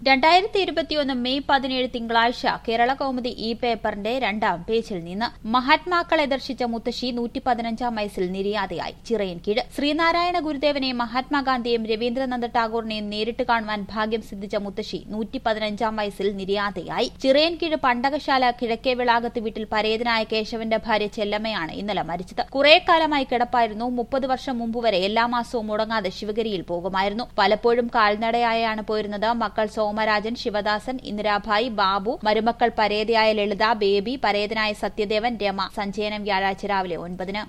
രണ്ടായിരത്തി ഇരുപത്തിയൊന്ന് മെയ് പതിനേഴ് തിങ്കളാഴ്ച കേരള കൗമുദി ഇ പേപ്പറിന്റെ രണ്ടാം പേജിൽ നിന്ന് മഹാത്മാക്കളെ ദർശിച്ച മുത്തശ്ശി നൂറ്റി പതിനഞ്ചാം വയസ്സിൽ നിര്യാതയായി ചിറയൻകീഴ് ശ്രീനാരായണ ഗുരുദേവനെയും മഹാത്മാഗാന്ധിയെയും രവീന്ദ്രനാഥ ടാഗോറിനെയും നേരിട്ട് കാണുവാൻ ഭാഗ്യം സിദ്ധിച്ച മുത്തശ്ശി നൂറ്റി പതിനഞ്ചാം വയസ്സിൽ നിര്യാതയായി ചിറയൻകീഴ് പണ്ടകശാല കിഴക്കേ വിളാകത്ത് വീട്ടിൽ പരേതനായ കേശവന്റെ ഭാര്യ ചെല്ലമ്മയാണ് ഇന്നലെ മരിച്ചത് കുറെ കാലമായി കിടപ്പായിരുന്നു മുപ്പത് വർഷം മുമ്പ് വരെ എല്ലാ മാസവും മുടങ്ങാതെ ശിവഗിരിയിൽ പോകുമായിരുന്നു പലപ്പോഴും കാൽനടയായാണ് പോയിരുന്നത് മക്കൾ സോമരാജൻ ശിവദാസൻ ഇന്ദിരാഭായ് ബാബു മരുമക്കൾ പരേതയായ ലളിത ബേബി പരേതനായ സത്യദേവൻ രമ സഞ്ചയനം വ്യാഴാഴ്ച രാവിലെ ഒൻപതിന്